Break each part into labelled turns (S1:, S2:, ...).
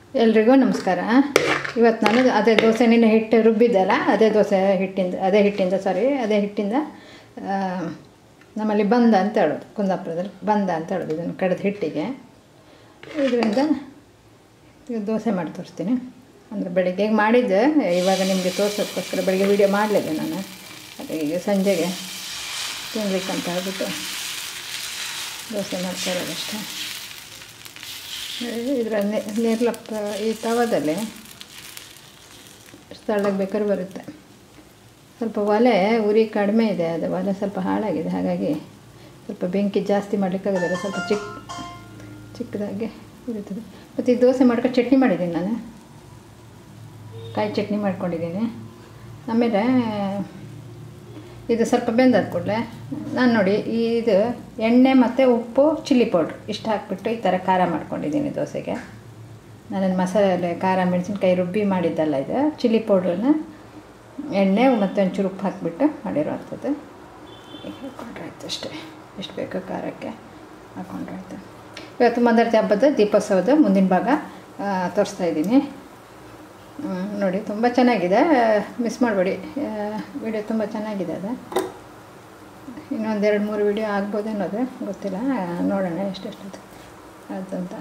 S1: ಎಲ್ರಿಗೂ ನಮಸ್ಕಾರ ಇವತ್ತು ನಾನು ಅದೇ ದೋಸೆ ನಿನ್ನೆ ಹಿಟ್ಟು ರುಬ್ಬಿದ್ದಲ್ಲ ಅದೇ ದೋಸೆ ಹಿಟ್ಟಿಂದ ಅದೇ ಹಿಟ್ಟಿಂದ ಸಾರಿ ಅದೇ ಹಿಟ್ಟಿಂದ ಆ, ನಮ್ಮಲ್ಲಿ ಬಂದ ಅಂತ ಹೇಳೋದು ಕುಂದಾಪುರದಲ್ಲಿ ಬಂದ ಅಂತ ಹೇಳೋದು ಇದನ್ನು ಕಡೆದ ಹಿಟ್ಟಿಗೆ ಇದರಿಂದ ಈಗ ದೋಸೆ ಮಾಡಿ ತೋರಿಸ್ತೀನಿ ಅಂದರೆ ಬೆಳಿಗ್ಗೆ ಈಗ ಮಾಡಿದ್ದೆ ಇವಾಗ ನಿಮಗೆ ತೋರ್ಸೋದಕ್ಕೋಸ್ಕರ ಬೆಳಿಗ್ಗೆ ವೀಡಿಯೋ ಮಾಡಲಿಲ್ಲ ನಾನು ಅದೇ ಈಗ ಸಂಜೆಗೆ ತಿನ್ಲಿಕ್ಕೆ ಅಂತ ಹೇಳ್ಬಿಟ್ಟು ದೋಸೆ ಮಾಡ್ತಾ ಇರೋದಷ್ಟೇ ಇದರ ನಿರ್ಲಪ್ಪ ಈ ತವದಲ್ಲಿ ಸ್ಥಳದಾಗ ಬೇಕಾದ್ರೆ ಬರುತ್ತೆ ಸ್ವಲ್ಪ ಒಲೆ ಉರಿ ಕಡಿಮೆ ಇದೆ ಅದು ಒಲೆ ಸ್ವಲ್ಪ ಹಾಳಾಗಿದೆ ಹಾಗಾಗಿ ಸ್ವಲ್ಪ ಬೆಂಕಿ ಜಾಸ್ತಿ ಮಾಡಲಿಕ್ಕಾಗೋದಿಲ್ಲ ಸ್ವಲ್ಪ ಚಿಕ್ಕ ಚಿಕ್ಕದಾಗಿ ಉರಿತದೆ ಮತ್ತು ಈ ದೋಸೆ ಮಾಡ್ಕೊಂಡು ಚಟ್ನಿ ಮಾಡಿದ್ದೀನಿ ನಾನು ಕಾಯಿ ಚಟ್ನಿ ಮಾಡ್ಕೊಂಡಿದ್ದೀನಿ ಆಮೇಲೆ ಇದು ಸ್ವಲ್ಪ ಬೆಂದಾದ ಕೂಡಲೇ ನಾನು ನೋಡಿ ಇದು ಎಣ್ಣೆ ಮತ್ತು ಉಪ್ಪು ಚಿಲ್ಲಿ ಪೌಡ್ರ್ ಇಷ್ಟು ಹಾಕ್ಬಿಟ್ಟು ಈ ಥರ ಖಾರ ಮಾಡ್ಕೊಂಡಿದ್ದೀನಿ ದೋಸೆಗೆ ನಾನೇನು ಮಸಾಲೆ ಖಾರ ಮೆಣಸಿನ್ಕಾಯಿ ರುಬ್ಬಿ ಮಾಡಿದ್ದಲ್ಲ ಇದು ಚಿಲ್ಲಿ ಪೌಡ್ರನ್ನ ಎಣ್ಣೆ ಮತ್ತು ಒಂಚೂರು ಉಪ್ಪು ಹಾಕಿಬಿಟ್ಟು ಮಾಡಿರೋ ಅಂಥದ್ದು ಈಗ ಹಾಕ್ಕೊಂಡ್ರೆ ಆಯ್ತು ಅಷ್ಟೇ ಎಷ್ಟು ಬೇಕೋ ಖಾರಕ್ಕೆ ಹಾಕ್ಕೊಂಡ್ರೆ ಆಯ್ತು ಇವತ್ತು ಮಂದರ್ತಿ ಹಬ್ಬದ ದೀಪೋತ್ಸವದ ಮುಂದಿನ ಭಾಗ ಆ, ತೋರಿಸ್ತಾ ಇದ್ದೀನಿ ಹ್ಮ್, ನೋಡಿ ತುಂಬ ಚೆನ್ನಾಗಿದೆ ಮಿಸ್ ಮಾಡಬೇಡಿ ವಿಡಿಯೋ ತುಂಬ ಚೆನ್ನಾಗಿದೆ ಅದು ಇನ್ನೊಂದು ಎರಡು ಮೂರು ವಿಡಿಯೋ ಆಗ್ಬೋದೇನೋ ಅದು ಗೊತ್ತಿಲ್ಲ ಆ, ನೋಡೋಣ ಎಷ್ಟೆಷ್ಟು ಅದು ಅಂತ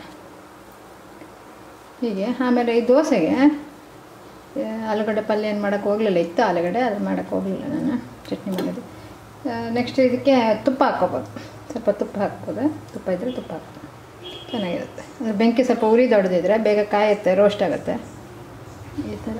S1: ಹೀಗೆ ಆಮೇಲೆ ಈ ದೋಸೆಗೆ ಆ, ಆಲೂಗಡ್ಡೆ ಪಲ್ಯ ಏನು ಮಾಡೋಕ್ಕೆ ಹೋಗಲಿಲ್ಲ ಇತ್ತು ಆಲೂಗಡ್ಡೆ ಅದು ಮಾಡೋಕ್ಕೆ ಹೋಗಲಿಲ್ಲ ನಾನು ಚಟ್ನಿ ಮಾಡೋದು ನೆಕ್ಸ್ಟ್ ಇದಕ್ಕೆ ತುಪ್ಪ ಹಾಕ್ಕೋಬೋದು ಸ್ವಲ್ಪ ತುಪ್ಪ ಹಾಕ್ಬೋದು ತುಪ್ಪ ಇದ್ದರೆ ತುಪ್ಪ ಹಾಕ್ಬೋದು ಚೆನ್ನಾಗಿರುತ್ತೆ ಅದ್ರ ಬೆಂಕಿ ಸ್ವಲ್ಪ ಉರಿ ದೊಡ್ಡದಿದ್ರೆ ಬೇಗ ಕಾಯುತ್ತೆ ರೋಸ್ಟ್ ಆಗುತ್ತೆ ಈ ಥರ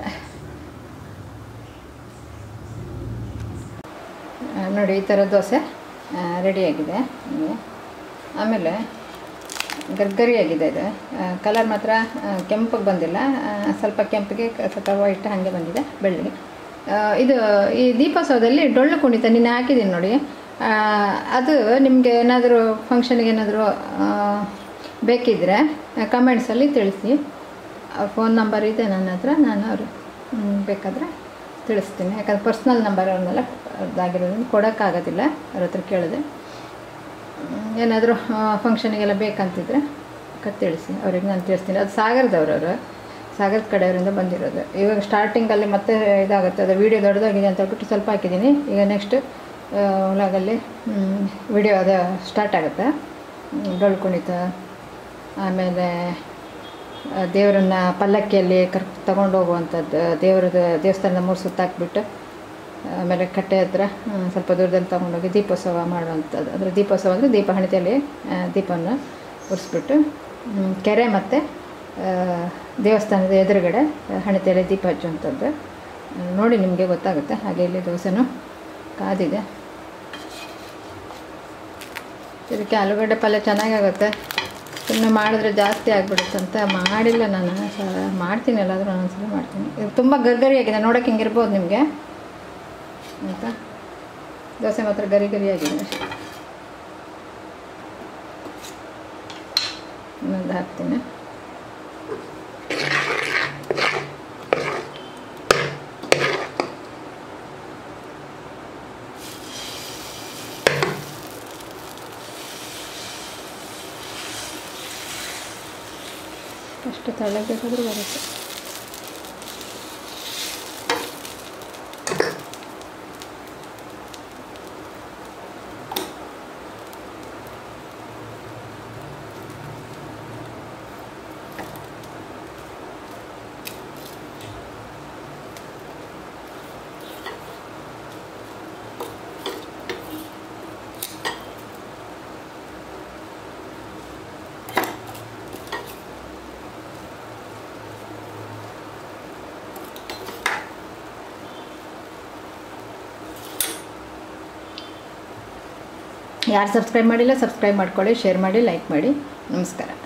S1: ಆ, ನೋಡಿ ಈ ಥರ ದೋಸೆ ರೆಡಿಯಾಗಿದೆ ನಿಮಗೆ ಆಮೇಲೆ ಗರ್ಗರಿಯಾಗಿದೆ ಇದು ಕಲರ್ ಮಾತ್ರ ಕೆಂಪಗೆ ಬಂದಿಲ್ಲ ಆ, ಸ್ವಲ್ಪ ಕೆಂಪಿಗೆ ಕ- ಸ್ವಲ್ಪ ವೈಟ್ ಹಾಗೆ ಬಂದಿದೆ ಬೆಳ್ಳಿಗೆ ಆ, ಇದು ಈ ದೀಪೋತ್ಸವದಲ್ಲಿ ಡೊಳ್ಳು ಕುಣಿತ ನಿನ್ನೆ ಹಾಕಿದ್ದೀನಿ ನೋಡಿ ಆ, ಅದು ನಿಮಗೆ ಏನಾದರೂ ಫಂಕ್ಷನ್ಗೆ ಏನಾದರೂ ಬೇಕಿದ್ದರೆ ಕಮೆಂಟ್ಸಲ್ಲಿ ತಿಳಿಸಿ ಫೋನ್ ನಂಬರ್ ಇದೆ ನನ್ನ ಹತ್ರ ನಾನು ಅವರು ಬೇಕಾದರೆ ತಿಳಿಸ್ತೀನಿ ಯಾಕಂದ್ರೆ ಪರ್ಸ್ನಲ್ ನಂಬರ್ ಅವನ್ನೆಲ್ಲ ಅದಾಗಿರೋದ್ರಿಂದ ಕೊಡೋಕ್ಕಾಗೋದಿಲ್ಲ ಅವ್ರ ಹತ್ರ ಕೇಳಿದೆ ಏನಾದರೂ ಫಂಕ್ಷನಿಗೆಲ್ಲ ಬೇಕಂತಿದ್ರೆ ಕ ತಿಳಿಸಿ ಅವ್ರಿಗೆ ನಾನು ತಿಳಿಸ್ತೀನಿ ಅದು ಸಾಗರದವ್ರು ಅವರು ಸಾಗರದ ಕಡೆಯವರಿಂದ ಬಂದಿರೋದು ಇವಾಗ ಸ್ಟಾರ್ಟಿಂಗಲ್ಲಿ ಮತ್ತೆ ಇದಾಗುತ್ತೆ ಅದು ವೀಡಿಯೋ ದೊಡ್ಡದಾಗಿದೆ ಅಂತ ಹೇಳ್ಬಿಟ್ಟು ಸ್ವಲ್ಪ ಹಾಕಿದ್ದೀನಿ ಈಗ ನೆಕ್ಸ್ಟ್ ಒಳಗಲ್ಲಿ ವಿಡಿಯೋ ಅದು ಸ್ಟಾರ್ಟ್ ಆಗುತ್ತೆ ಹ್ಮ್, ಡೊಳ್ಳು ಕುಣಿತ ಆಮೇಲೆ ಆ, ದೇವರನ್ನ ಪಲ್ಲಕ್ಕಿಯಲ್ಲಿ ಕರ್ ತಗೊಂಡು ಹೋಗುವಂಥದ್ದು ದೇವರದ ದೇವಸ್ಥಾನದ ಮೂರು ಸುತ್ತ ಹಾಕ್ಬಿಟ್ಟು ಆಮೇಲೆ ಕಟ್ಟೆ ಹತ್ರ ಹ್ಮ್, ಸ್ವಲ್ಪ ದೂರದಲ್ಲಿ ತಗೊಂಡೋಗಿ ದೀಪೋತ್ಸವ ಮಾಡುವಂಥದ್ದು ಅಂದರೆ ದೀಪೋತ್ಸವ ಅಂದರೆ ದೀಪ ಹಣತೆಯಲ್ಲಿ ದೀಪವನ್ನು ಉರಿಸ್ಬಿಟ್ಟು ಹ್ಮ್, ಕೆರೆ ಮತ್ತು ದೇವಸ್ಥಾನದ ಎದುರುಗಡೆ ಹಣತೆಯಲ್ಲಿ ದೀಪ ಹಚ್ಚುವಂಥದ್ದು ಹ್ಮ್, ನೋಡಿ ನಿಮಗೆ ಗೊತ್ತಾಗುತ್ತೆ ಹಾಗೆ ಇಲ್ಲಿ ದೋಸೆನೂ ಕಾದಿದೆ ಇದಕ್ಕೆ ಆಲೂಗಡ್ಡೆ ಪಲ್ಯ ಚೆನ್ನಾಗಾಗುತ್ತೆ ಸುಮ್ಮನೆ ಮಾಡಿದ್ರೆ ಜಾಸ್ತಿ ಆಗಿಬಿಡುತ್ತೆ ಅಂತ ಮಾಡಿಲ್ಲ ನಾನು ಸ ಮಾಡ್ತೀನಿ ಎಲ್ಲಾದರೂ ಒಂದೊಂದ್ಸಲ ಮಾಡ್ತೀನಿ ಇದು ತುಂಬ ಗರಿಗರಿಯಾಗಿದೆ ನೋಡೋಕೆ ಹಿಂಗಿರ್ಬೋದು ನಿಮಗೆ ಅಂತ ದೋಸೆ ಮಾತ್ರ ಗರಿ ಗರಿಯಾಗಿದೆ ಇನ್ನೊಂದು ಹಾಕ್ತೀನಿ ಅಷ್ಟು ತಳ್ಳಗೆ ಬೇಕಾದರೂ ಬರುತ್ತೆ ಯಾರು ಸಬ್ಸ್ಕ್ರೈಬ್ ಮಾಡಿಲ್ಲ ಸಬ್ಸ್ಕ್ರೈಬ್ ಮಾಡ್ಕೊಳ್ಳಿ ಶೇರ್ ಮಾಡಿ ಲೈಕ್ ಮಾಡಿ ನಮಸ್ಕಾರ